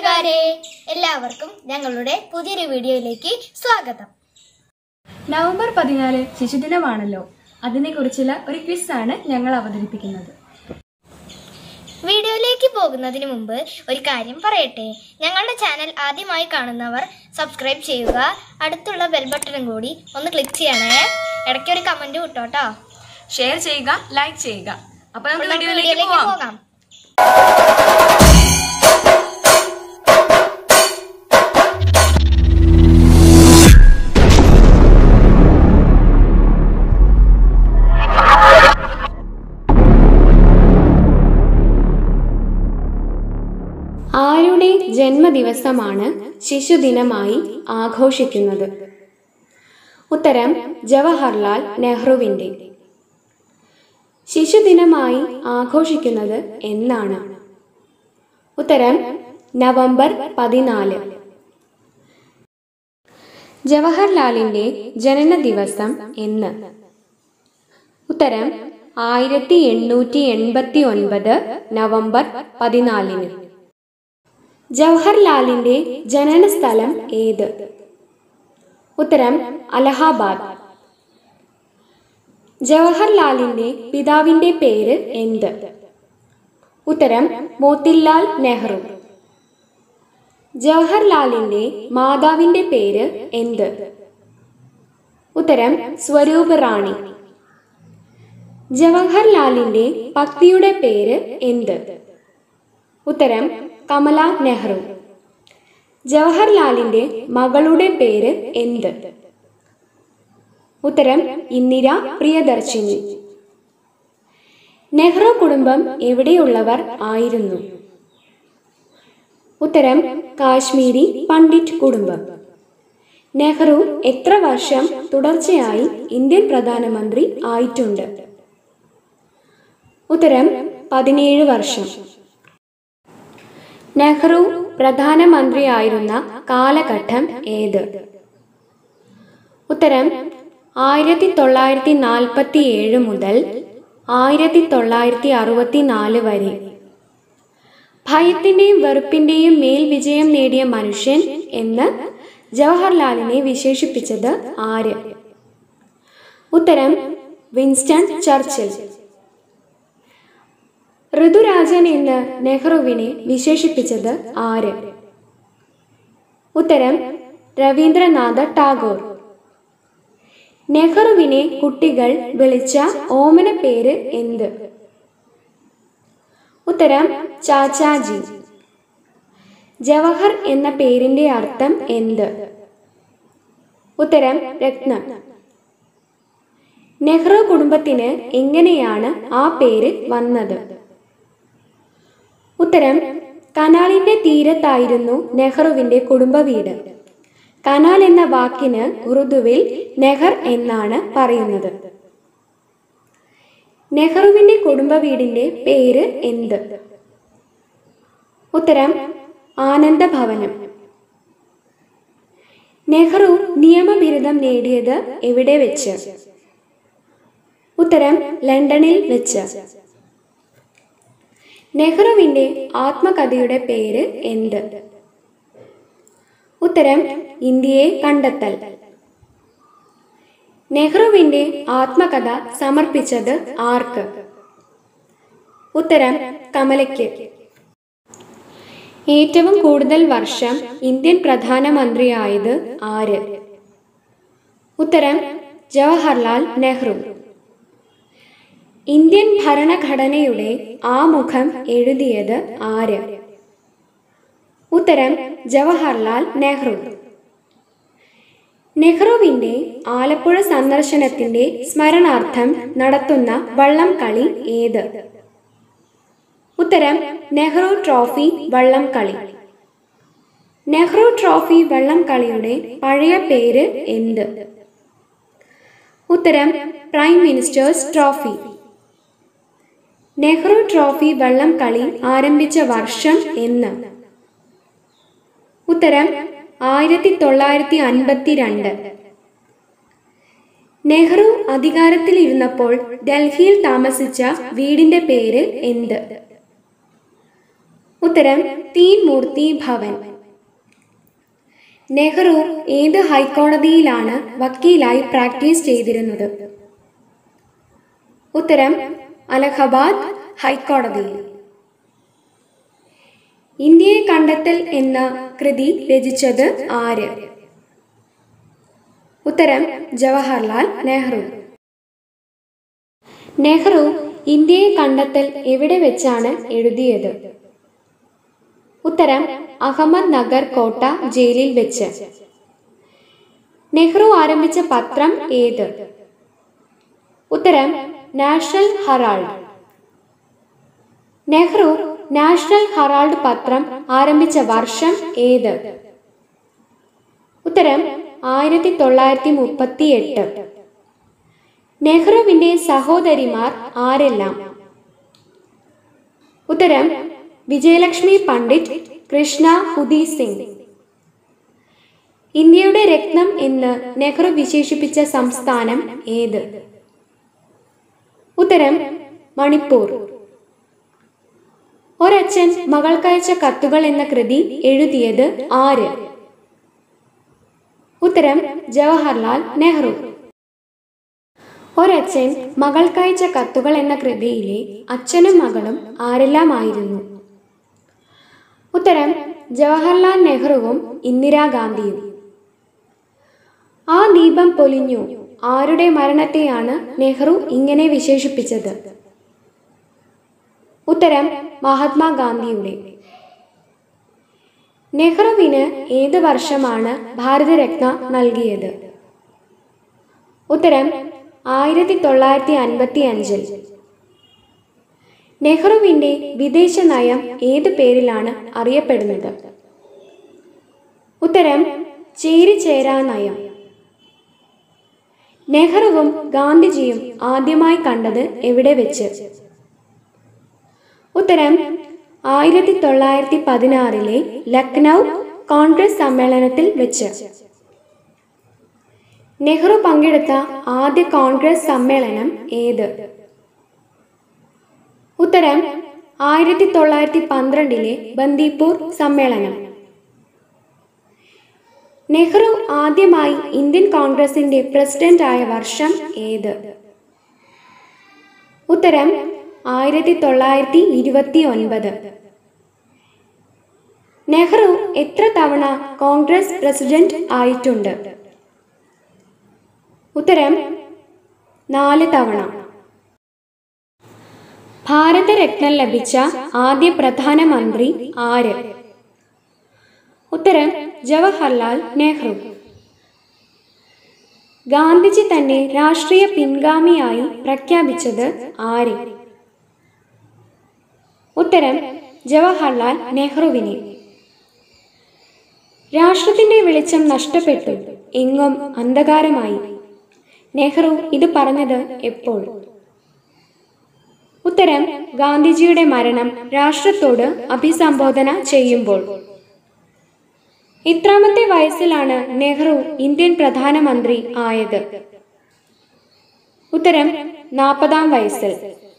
കൂട്ടുകാരെ എല്ലാവർക്കും ഞങ്ങളുടെ പുതിയൊരു വീഡിയോയിലേക്ക് സ്വാഗതം നവംബർ പതിനാല് ശിശുദിനമാണല്ലോ അതിനെക്കുറിച്ചുള്ള ഒരു ക്വിസ് ആണ് ഞങ്ങൾ അവതരിപ്പിക്കുന്നത് വീഡിയോയിലേക്ക് പോകുന്നതിന് മുമ്പ് ഒരു കാര്യം പറയട്ടെ ഞങ്ങളുടെ ചാനൽ ആദ്യമായി കാണുന്നവർ സബ്സ്ക്രൈബ് ചെയ്യുക അടുത്തുള്ള ബെൽ ബട്ടണും കൂടി ഒന്ന് ക്ലിക്ക് ചെയ്യണേ ഇടയ്ക്ക് ഒരു കമന്റ് വിട്ടോട്ടോ ഷെയർ ചെയ്യുക ലൈക്ക് ചെയ്യുക അപ്പൊ നമുക്ക് അപ്പോൾ നമുക്ക് വീഡിയോയിലേക്ക് വീഡിയോയിലേക്ക് പോവാം പോകാം ആരുടെ ജന്മദിവസമാണ് ശിശുദിനമായി ആഘോഷിക്കുന്നത് ഉത്തരം ജവഹർലാൽ നെഹ്റുവിന്റെ ശിശുദിനമായി ആഘോഷിക്കുന്നത് എന്നാണ് ഉത്തരം നവംബർ പതിനാല് ജവഹർലാലിന്റെ ജനന ദിവസം എന്ന് ഉത്തരം ആയിരത്തി എണ്ണൂറ്റി എൺപത്തി ഒൻപത് നവംബർ പതിനാലിന് ജവഹർലാലിന്റെ ജനന സ്ഥലം ഏത് ഉത്തരം അലഹാബാദ് ജവഹർലാലിന്റെ പിതാവിന്റെ പേര് എന്ത് ഉത്തരം മോത്തിലാൽ നെഹ്റു ജവഹർലാലിന്റെ മാതാവിന്റെ പേര് എന്ത് ഉത്തരം സ്വരൂപ് റാണി ജവഹർലാലിന്റെ പത്നിയുടെ പേര് എന്ത് ഉത്തരം കമല നെഹ്റു ജവഹർലാലിന്റെ മകളുടെ പേര് എന്ത് ഉത്തരം ഇന്ദിര പ്രിയദർശിനി നെഹ്റു കുടുംബം എവിടെയുള്ളവർ ആയിരുന്നു ഉത്തരം കാശ്മീരി പണ്ഡിറ്റ് കുടുംബം നെഹ്റു എത്ര വർഷം തുടർച്ചയായി ഇന്ത്യൻ പ്രധാനമന്ത്രി ആയിട്ടുണ്ട് ഉത്തരം പതിനേഴ് വർഷം നെഹ്റു പ്രധാനമന്ത്രിയായിരുന്ന കാലഘട്ടം ഏത് ഉത്തരം ആയിരത്തി തൊള്ളായിരത്തി നാൽപ്പത്തി ഏഴ് മുതൽ ആയിരത്തി തൊള്ളായിരത്തി അറുപത്തി നാല് വരെ ഭയത്തിന്റെയും വെറുപ്പിന്റെയും മേൽ വിജയം നേടിയ മനുഷ്യൻ എന്ന് ജവഹർലാലിനെ വിശേഷിപ്പിച്ചത് ആര് ഉത്തരം വിൻസ്റ്റൺ ചർച്ചിൽ ഋതുരാജൻ എന്ന് നെഹ്റുവിനെ വിശേഷിപ്പിച്ചത് ആര് ഉത്തരം രവീന്ദ്രനാഥ ടാഗോർ നെഹ്റുവിനെ കുട്ടികൾ വിളിച്ച ഓമന പേര് എന്ത് ഉത്തരം ചാച്ചാജി ജവഹർ എന്ന പേരിന്റെ അർത്ഥം എന്ത് ഉത്തരം രത്നം നെഹ്റു കുടുംബത്തിന് എങ്ങനെയാണ് ആ പേര് വന്നത് ഉത്തരം കനാലിന്റെ തീരത്തായിരുന്നു നെഹ്റുവിന്റെ കുടുംബ വീട് കനാൽ എന്ന വാക്കിന് ഉറുദുവിൽ നെഹർ എന്നാണ് പറയുന്നത് നെഹ്റുവിന്റെ കുടുംബ വീടിന്റെ പേര് എന്ത് ഉത്തരം ആനന്ദ ഭവനം നെഹ്റു നിയമബിരുദം നേടിയത് എവിടെ വെച്ച് ഉത്തരം ലണ്ടനിൽ വെച്ച് നെഹ്റുവിന്റെ ആത്മകഥയുടെ പേര് എന്ത് ഉത്തരം ഇന്ത്യയെ കണ്ടെത്തൽ നെഹ്റുവിന്റെ ആത്മകഥ സമർപ്പിച്ചത് ആർക്ക് ഉത്തരം കമലയ്ക്ക് ഏറ്റവും കൂടുതൽ വർഷം ഇന്ത്യൻ പ്രധാനമന്ത്രിയായത് ആര് ഉത്തരം ജവഹർലാൽ നെഹ്റു ഇന്ത്യൻ ഭരണഘടനയുടെ ആമുഖം എഴുതിയത് ആര് ഉത്തരം ജവഹർലാൽ നെഹ്റു നെഹ്റുവിന്റെ ആലപ്പുഴ സന്ദർശനത്തിന്റെ സ്മരണാർത്ഥം നടത്തുന്ന വള്ളം കളി ഏത് ഉത്തരം നെഹ്റു ട്രോഫി വള്ളം കളി നെഹ്റു ട്രോഫി വള്ളം കളിയുടെ പഴയ പേര് എന്ത് ഉത്തരം prime ministers trophy Nehru trophy വള്ളം കളി ആരംഭിച്ച വർഷം എന്ന് ഉത്തരം ആയിരത്തി തൊള്ളായിരത്തി അൻപത്തി രണ്ട് നെഹ്റു അധികാരത്തിലിരുന്നപ്പോൾ ഡൽഹിയിൽ താമസിച്ച വീടിന്റെ പേര് എന്ത് ഉത്തരം തീൻ മൂർത്തി ഭവൻ നെഹ്റു ഏത് ഹൈക്കോടതിയിലാണ് വക്കീലായി പ്രാക്ടീസ് ചെയ്തിരുന്നത് ഉത്തരം അലഹബാദ് ഹൈക്കോടതിയിൽ ഇന്ത്യയെ കണ്ടെത്തൽ എന്ന കൃതി രചിച്ചത് ആര് ഉത്തരം ജവഹർലാൽ നെഹ്റു നെഹ്റു ഇന്ത്യയെ കണ്ടെത്തൽ എവിടെ വെച്ചാണ് എഴുതിയത് ഉത്തരം അഹമ്മദ് നഗർ കോട്ട ജയിലിൽ വെച്ച് നെഹ്റു ആരംഭിച്ച പത്രം ഏത് ഉത്തരം National Herald Nehru National Herald പത്രം ആരംഭിച്ച വർഷം ഏത് ഉത്തരം ആയിരത്തി തൊള്ളായിരത്തി മുപ്പത്തി എട്ട് നെഹ്റുവിന്റെ സഹോദരിമാർ ആരെല്ലാം ഉത്തരം വിജയലക്ഷ്മി പണ്ഡിറ്റ് കൃഷ്ണ ഹുദി സിംഗ് ഇന്ത്യയുടെ രത്നം എന്ന് നെഹ്റു വിശേഷിപ്പിച്ച സംസ്ഥാനം ഏത് ഉത്തരം മണിപ്പൂർ ഒരച്ഛൻ മകൾക്കയച്ച കത്തുകൾ എന്ന കൃതി എഴുതിയത് ആര് ഉത്തരം ജവഹർലാൽ നെഹ്റു ഒരച്ഛൻ മകൾക്കയച്ച കത്തുകൾ എന്ന കൃതിയിലെ അച്ഛനും മകളും ആരെല്ലാമായിരുന്നു ഉത്തരം ജവഹർലാൽ നെഹ്റുവും ഇന്ദിരാഗാന്ധിയും ആ ദീപം പൊലിഞ്ഞു ആരുടെ മരണത്തെയാണ് നെഹ്റു ഇങ്ങനെ വിശേഷിപ്പിച്ചത് ഉത്തരം മഹാത്മാഗാന്ധിയുടെ നെഹ്റുവിന് ഏത് വർഷമാണ് ഭാരതരത്ന നൽകിയത് ഉത്തരം ആയിരത്തി തൊള്ളായിരത്തി അൻപത്തി അഞ്ചിൽ നെഹ്റുവിന്റെ വിദേശ നയം ഏത് പേരിലാണ് അറിയപ്പെടുന്നത് ഉത്തരം ചേരിചേരാ നയം നെഹ്റുവും ഗാന്ധിജിയും ആദ്യമായി കണ്ടത് എവിടെ വെച്ച് ഉത്തരം ആയിരത്തി തൊള്ളായിരത്തി പതിനാറിലെ ലക്നൗ കോൺഗ്രസ് സമ്മേളനത്തിൽ വെച്ച് നെഹ്റു പങ്കെടുത്ത ആദ്യ കോൺഗ്രസ് സമ്മേളനം ഏത് ഉത്തരം ആയിരത്തി തൊള്ളായിരത്തി പന്ത്രണ്ടിലെ ബന്ദിപ്പൂർ സമ്മേളനം നെഹ്റു ആദ്യമായി ഇന്ത്യൻ കോൺഗ്രസിന്റെ പ്രസിഡന്റ് ആയ വർഷം ഏത് ഉത്തരം ആയിരത്തി തൊള്ളായിരത്തി ഇരുപത്തി ഒൻപത് നെഹ്റു എത്ര തവണ കോൺഗ്രസ് പ്രസിഡന്റ് ആയിട്ടുണ്ട് ഉത്തരം നാല് തവണ ഭാരതരത്നം ലഭിച്ച ആദ്യ പ്രധാനമന്ത്രി ആര് ഉത്തരം ജവഹർലാൽ നെഹ്റു ഗാന്ധിജി തന്നെ രാഷ്ട്രീയ പിൻഗാമിയായി പ്രഖ്യാപിച്ചത് ആര് ഉത്തരം ജവഹർലാൽ നെഹ്റുവിനെ രാഷ്ട്രത്തിന്റെ വെളിച്ചം നഷ്ടപ്പെട്ടു എങ്ങും അന്ധകാരമായി നെഹ്റു ഇത് പറഞ്ഞത് എപ്പോൾ ഉത്തരം ഗാന്ധിജിയുടെ മരണം രാഷ്ട്രത്തോട് അഭിസംബോധന ചെയ്യുമ്പോൾ ഇത്രാമത്തെ വയസ്സിലാണ് നെഹ്റു ഇന്ത്യൻ പ്രധാനമന്ത്രി ആയത് ഉത്തരം നാൽപ്പതാം വയസ്സിൽ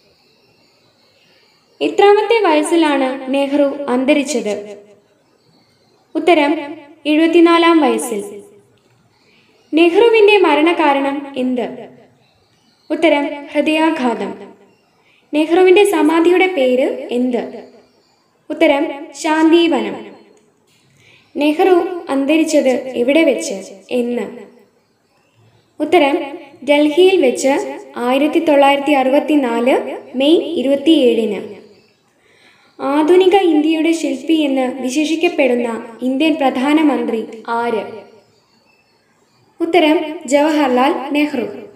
ഇത്രാമത്തെ വയസ്സിലാണ് നെഹ്റു അന്തരിച്ചത് ഉത്തരം എഴുപത്തിനാലാം വയസ്സിൽ നെഹ്റുവിന്റെ മരണകാരണം എന്ത് ഉത്തരം ഹൃദയാഘാതം നെഹ്റുവിന്റെ സമാധിയുടെ പേര് എന്ത് ഉത്തരം ശാന്തിവനം നെഹ്റു അന്തരിച്ചത് എവിടെ വെച്ച് എന്ന് ഉത്തരം ഡൽഹിയിൽ വെച്ച് ആയിരത്തി തൊള്ളായിരത്തി അറുപത്തിനാല് മെയ് ഇരുപത്തിയേഴിന് ആധുനിക ഇന്ത്യയുടെ ശില്പി എന്ന് വിശേഷിക്കപ്പെടുന്ന ഇന്ത്യൻ പ്രധാനമന്ത്രി ആര് ഉത്തരം ജവഹർലാൽ നെഹ്റു